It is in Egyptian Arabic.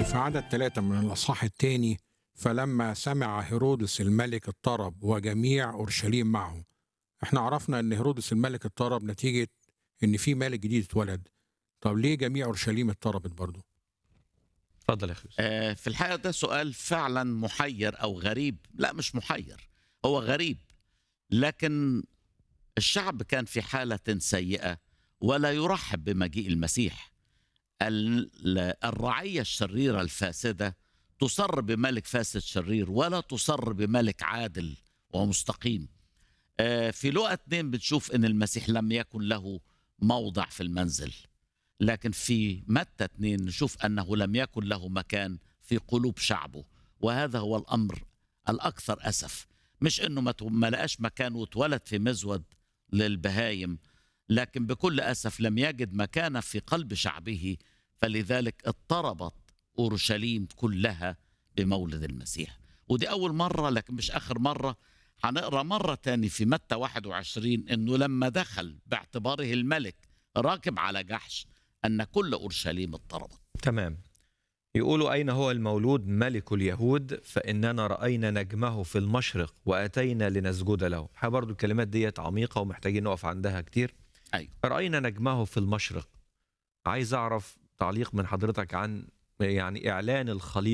في عدد ثلاثة من الأصحاح الثاني فلما سمع هيرودس الملك اضطرب وجميع أورشليم معه احنا عرفنا ان هيرودس الملك اضطرب نتيجة ان في ملك جديد اتولد طب ليه جميع أورشليم اضطربت برضه اتفضل يا اخي يوسف. آه، في الحقيقة ده سؤال فعلا محير أو غريب لا مش محير هو غريب لكن الشعب كان في حالة سيئة ولا يرحب بمجيء المسيح ال- الرعية الشريرة الفاسدة تصر بملك فاسد شرير ولا تصر بملك عادل ومستقيم آه، في لقى اتنين بنشوف ان المسيح لم يكن له موضع في المنزل لكن في متى اتنين نشوف انه لم يكن له مكان في قلوب شعبه وهذا هو الامر الاكثر اسف مش انه ما تو- ما لقاش مكان واتولد في مزود للبهايم لكن بكل اسف لم يجد مكانه في قلب شعبه فلذلك اضطربت اورشليم كلها بمولد المسيح ودي اول مره لكن مش اخر مره هنقرا مره تاني في متى 21 انه لما دخل باعتباره الملك راكب على جحش ان كل اورشليم اضطربت تمام يقولوا أين هو المولود ملك اليهود فإننا رأينا نجمه في المشرق وأتينا لنسجد له الحقيقة برضو الكلمات ديت عميقة ومحتاجين نقف عندها كتير أيوة. رأينا نجمه في المشرق عايز أعرف تعليق من حضرتك عن يعني إعلان الخليقة